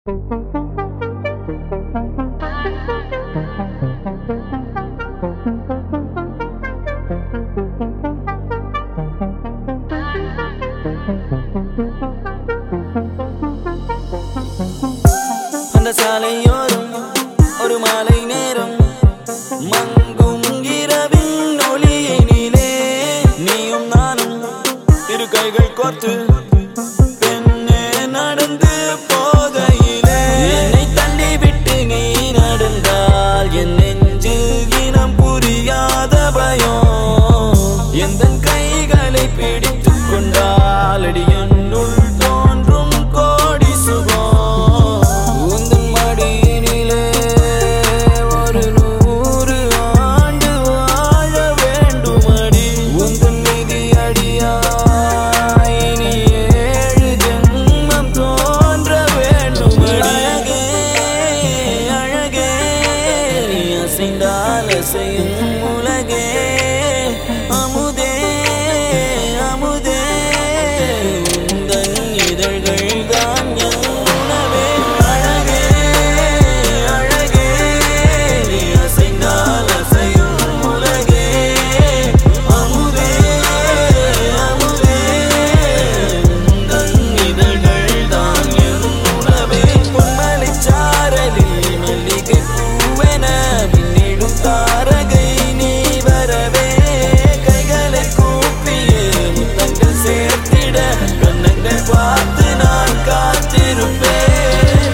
அந்த சாலையோரம் ஒரு மாலை நேரம் மங்கும் இரவின் ஒளியினிலே நீயும் நானும் இரு கைகள் கோர்த்து பெண்ணே நடந்து போகையிலே என்னை தள்ளிவிட்டு நீ நடந்தால் என் நெஞ்சில் இனம் புரியாத பயம் எந்த கைகளை பிடித்துக் கொண்டால் அடி என்னுள் தோன்றும் கோடி சுகம் உந்தன் மடியினிலே ஒரு நூறு ஆண்டு வாழ வேண்டுமடி உந்தன் மீதி அடியாய் இனி ஏழு ஜென்மம் தோன்ற வேண்டுமடி அழகே அழகே நீ அசைந்தால் அசையும் உலகே அமுதே அமுதே உந்தன் இதழ்கள் தான் என் உணவே அழகே அழகே நீ அசைந்தால் அசையும் உலகே அமுதே அமுதே உந்தன் இதழ்கள் தான் என் உணவே பொன்மலைச் சாரலில் மல்லிகை பூவென மின்னிடும் தாரகை நீ வரவே கைகளை கூப்பியே முத்தங்கள் சேர்த்திட கண்ணங்கள் பார்த்து நான் காத்திருப்பேன்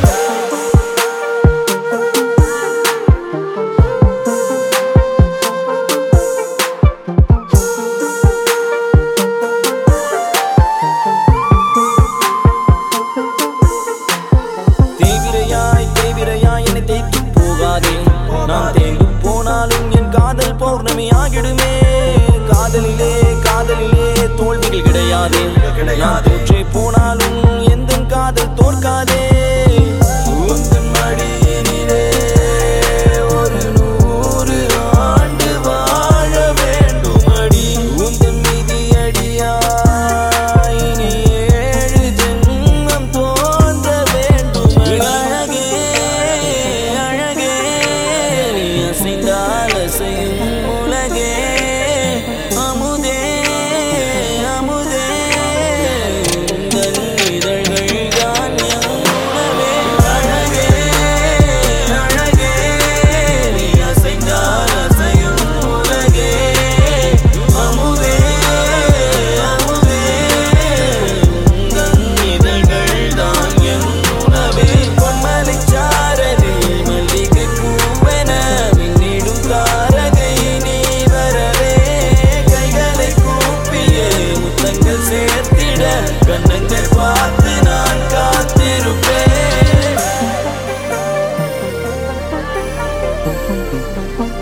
தேவிரையாய் தேவிரையாய் என்னை தேய்த்து போகாதே நான் தேய்ந்து போனாலும் என் காதல் பௌர்ணமி ஆகிடுமே காதலிலே காதலிலே தோல்விகள் கிடையாதே நான் தோற்றே போனாலும் எந்த காதல் தோற்காதே உந்தன் மடியினிலே ஒரு நூறு ஆண்டு வாழ வேண்டுமடி உந்தன் மீதி அடியாய் இனி ஏழு ஜென்மம் தோன்ற வேண்டும் அழகே அழகே நீ அசைந்தால் அசையும் உலகே அமுதே அமுதே உந்தன் இதழ்கள் தான் என் உணவே அழகே அழகே நீ அசைந்தால் அசையும் உலகே அமுதே அமுதே உந்தன் இதழ்கள் தான் என் உணவே பொன்மலைச் சாரலில் மல்லிகை பூவென மின்னிடும் தாரகை நீ வரவே கைகளை கூப்பியே முத்தங்கள் சேர்த்திட கண்ணங்கள் பார்த்து நான் காத்திருப்பேன்